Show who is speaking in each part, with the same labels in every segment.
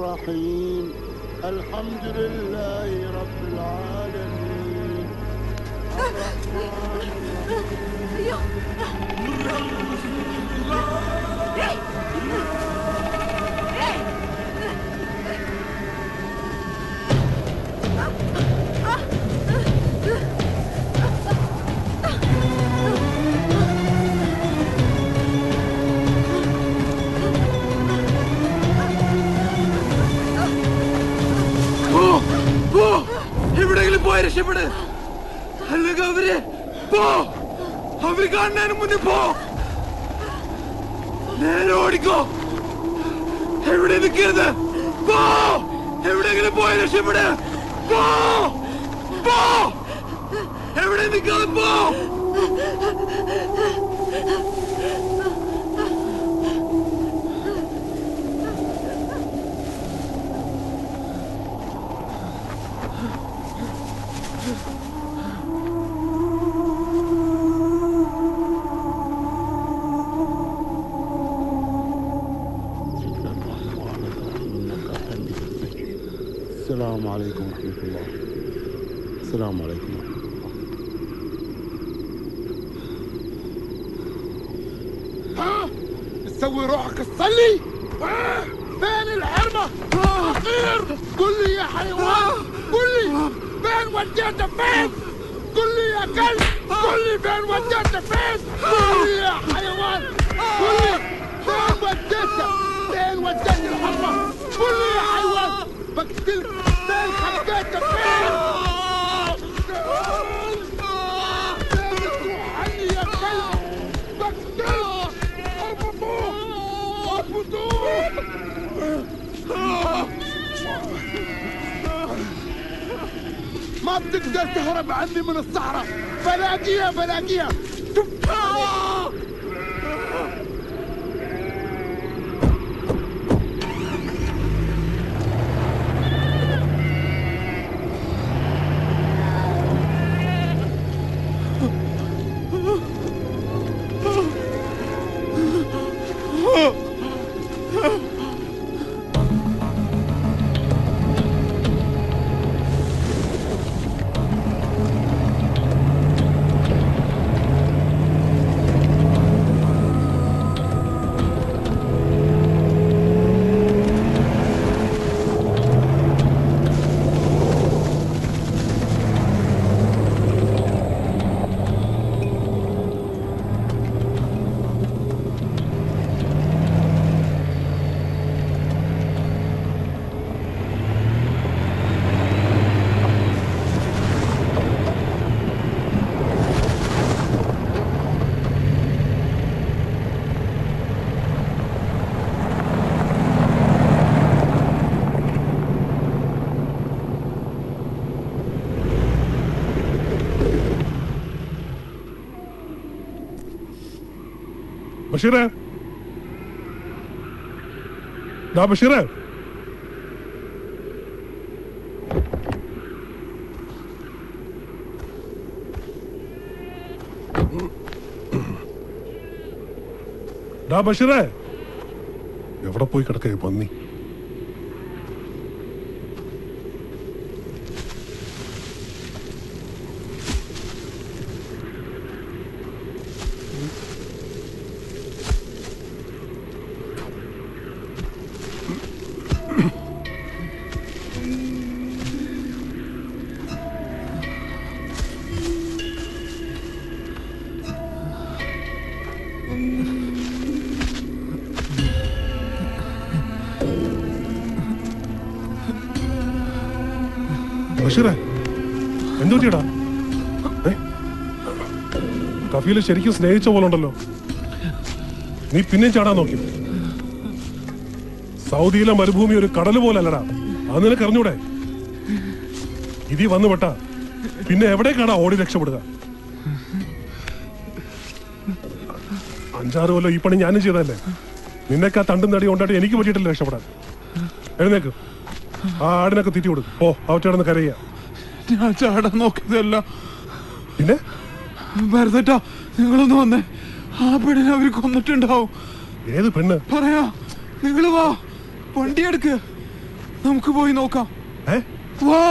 Speaker 1: الرحيم الحمد لله رب العالمين
Speaker 2: പോ പോ എവിടെയെങ്കിലും പോയി രക്ഷപ്പെട് അല്ലെങ്കിൽ അവര് പോ അവര് കാണുന്നതിന് മുന്നേ പോ നേരെ ഓടിക്കോ എവിടെ നിൽക്കരുത് പോ എവിടെയെങ്കിലും പോയി രക്ഷപ്പെട് പോ പോ എവിടെ നിൽക്കാതെ പോ
Speaker 1: السلام عليكم ورحمة الله السلام عليكم ورحمة الله
Speaker 3: ها تسوي روحك تصلي ها؟ فين الحرمة أخير قل لي يا حيوان قل لي فين وديته فين قل لي يا كلب قل لي فين وديته فين قل لي يا حيوان قل لي فين وديته فين وديت الحرمة قل لي يا حيوان بقتلك فين خبيته فين فين تروح عني يا كلب بقتلك اربطوه ما بتقدر تهرب عني من الصحراء بلاقيها بلاقيها
Speaker 4: ബഷീറേ ദാ ബഷീറേ ഡാ ബഷീറേ എവിടെ പോയി കിടക്കേ പന്നി ബഷീറേ എന്തു പറ്റിയടാ ഏ? കഫീല് ശരിക്കും സ്നേഹിച്ച പോലെ ഉണ്ടല്ലോ നീ പിന്നെയും ചാടാൻ നോക്കി സൗദിയിലെ മരുഭൂമി ഒരു കടൽ പോലെ അല്ലടാ അത് നിനക്ക് അറിഞ്ഞൂടെ ഇതി വന്നു പെട്ട പിന്നെ എവിടേക്കാടാ ഓടി രക്ഷപ്പെടുക അഞ്ചാറ് കൊല്ലം ഈ പണി ഞാനും ചെയ്തതല്ലേ നിന്നെക്കാ തണ്ടും നടി കൊണ്ടായിട്ട് എനിക്ക് പറ്റിയിട്ടില്ല രക്ഷപ്പെടാൻ എഴുന്നേക്ക് ആ ആടിനൊക്കെ തീറ്റി കൊടുക്കും ഓ അവറ്റോടൊന്ന് കരയ്യ
Speaker 2: ഞാൻ ചാടാൻ നോക്കിയതല്ല
Speaker 4: പിന്നെ
Speaker 2: ഭരതട്ടാ നിങ്ങളൊന്ന് വന്നേ ആ പെണ്ണിനെ അവര് കൊന്നിട്ടുണ്ടാവും
Speaker 4: ഏത് പെണ്ണ്
Speaker 2: പറയാ നിങ്ങൾ വാ വണ്ടി എടുക്ക് നമുക്ക് പോയി നോക്കാം
Speaker 4: ഏ
Speaker 2: വാ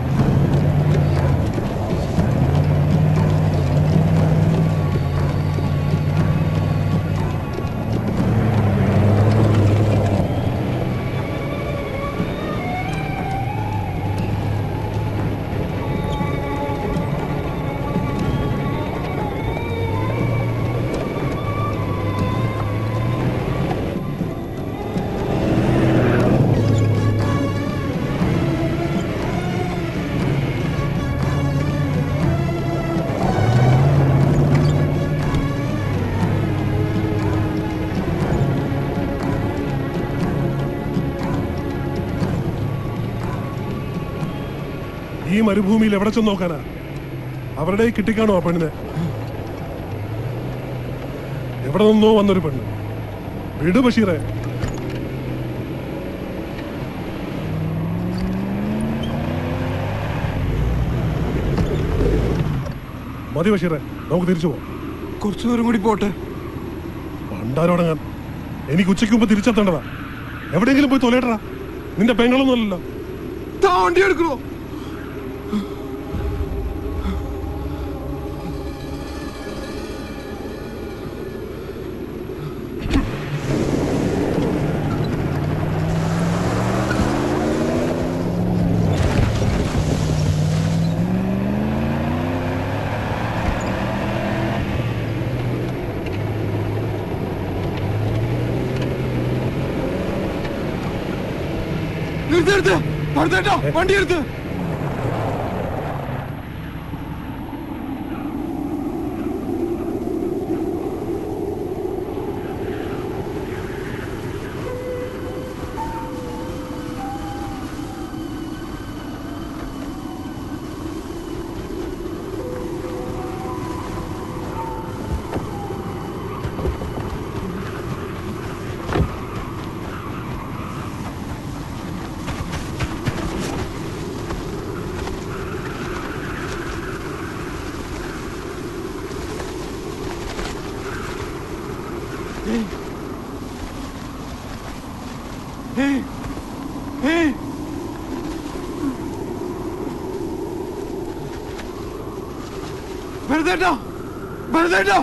Speaker 4: ഈ മരുഭൂമിയിൽ എവിടെ ചെന്ന് നോക്കാനാ അവരുടെ കയ്യിൽ കിട്ടിക്കാണോ ആ പെണ്ണിനെ എവിടെ നിന്നോ വന്നൊരു പെണ്ണ് വിട് ബഷീറെ മതി ബഷീറെ നമുക്ക് തിരിച്ചു പോവാം
Speaker 2: കുറച്ചു ദൂരം കൂടി പോട്ടെ
Speaker 4: പണ്ടാരോടങ്ങാൻ എനിക്ക് ഉച്ചയ്ക്ക് മുമ്പ് തിരിച്ചെത്തേണ്ടതാ എവിടെയെങ്കിലും പോയി തൊലയിട്ടടാ നിന്റെ പെങ്ങളൊന്നും അല്ലല്ലോ
Speaker 2: താ വണ്ടി എടുക്കണോ നിർത്ത് നിർത്ത് ഭരതേട്ടാ വണ്ടി എടുത്ത് ഏയ് ഏയ് ഭരതേട്ടാ ഭരതേട്ടാ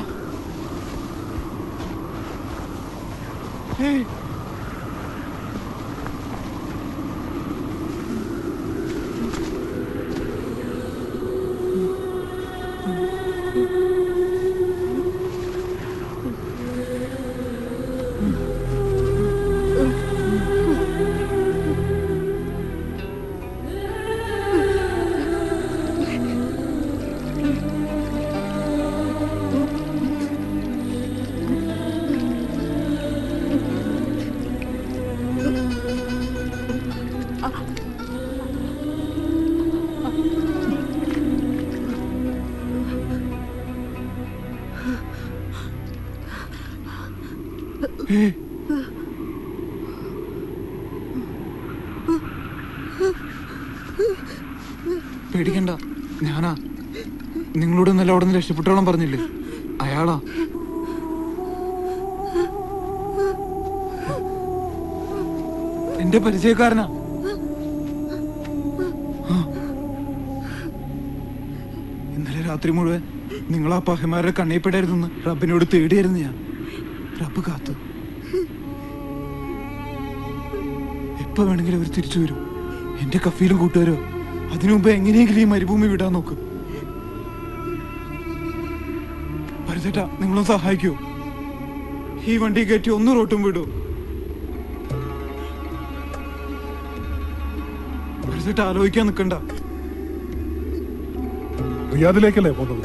Speaker 2: ഏയ് ഏയ് പേടിക്കണ്ട ഞാനാ നിങ്ങളോട് ഇന്നലെ അവിടെ നിന്ന് രക്ഷപ്പെട്ടോളം പറഞ്ഞില്ലേ അയാളാ എന്റെ പരിചയക്കാരനാ ആ. ഇന്നലെ രാത്രി മുഴുവൻ നിങ്ങൾ ആ പഹമാരുടെ കണ്ണീപ്പെടായിരുന്നെന്ന് റബ്ബിനോട് തേടിയായിരുന്നു ഞാൻ റബ്ബ് കാത്തു എപ്പോ വേണമെങ്കിലും അവർ തിരിച്ചു വരും എന്റെ കഫീലും കൂട്ടുകാരോ അതിനു മുമ്പ് എങ്ങനെയെങ്കിലും ഈ മരുഭൂമി വിടാൻ നോക്ക് ഭരതേട്ടാ നിങ്ങളും സഹായിക്കൂ ഈ വണ്ടി കയറ്റി ഒന്ന് റോട്ടും വിടൂ ഭരതേട്ടാ ആലോചിക്കാൻ നിൽക്കണ്ട
Speaker 4: റിയാദിലേക്കല്ലേ പോകുന്നത്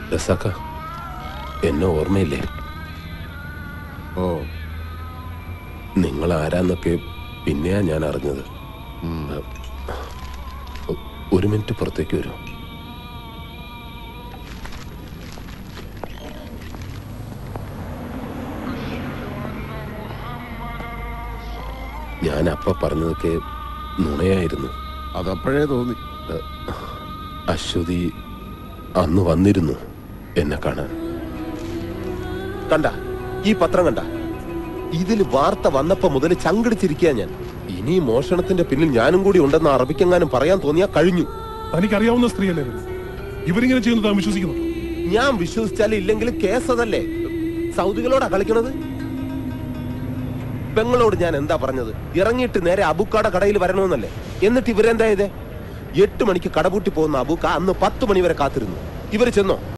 Speaker 5: രസാക്ക എന്നെ ഓർമ്മയില്ലേ
Speaker 1: ഓ
Speaker 5: നിങ്ങൾ ആരാന്നൊക്കെ പിന്നെയാ ഞാൻ അറിഞ്ഞത് ഒ- ഒരു മിനിറ്റ് പുറത്തേക്ക് വരൂ ഞാൻ അപ്പ പറഞ്ഞതൊക്കെ നുണയായിരുന്നു
Speaker 1: അതപ്പോഴേ തോന്നി
Speaker 5: അശ്വതി അന്ന് വന്നിരുന്നു എന്നെ കാണാൻ കണ്ട ഈ പത്രം കണ്ട ഇതിൽ വാർത്ത വന്നപ്പോ മുതൽ ചങ്കടിച്ചിരിക്കുക ഞാൻ ഇനി ഈ മോഷണത്തിന്റെ പിന്നിൽ ഞാനും കൂടി ഉണ്ടെന്ന് അറബിക്കെങ്ങാനും പറയാൻ തോന്നിയാ കഴിഞ്ഞു
Speaker 4: തനിക്കറിയാവുന്ന സ്ത്രീയല്ലേ ഇവര് ഇവരിങ്ങനെ ചെയ്യുന്നത് താൻ വിശ്വസിക്കുന്നു
Speaker 5: ഞാൻ വിശ്വസിച്ചാലും ഇല്ലെങ്കിലും കേസ് അതല്ലേ സൗദികളോടാ കളിക്കണത് പെങ്ങളോട് ഞാൻ എന്താ പറഞ്ഞത് ഇറങ്ങിയിട്ട് നേരെ അബുക്കാട കടയിൽ വരണമെന്നല്ലേ എന്നിട്ട് ഇവരെന്താ ചെയ്തേ എട്ട് മണിക്ക് കടപൂട്ടി പോകുന്ന അബൂക്ക അന്ന് പത്ത് മണി വരെ കാത്തിരുന്നു ഇവര് ചെന്നോ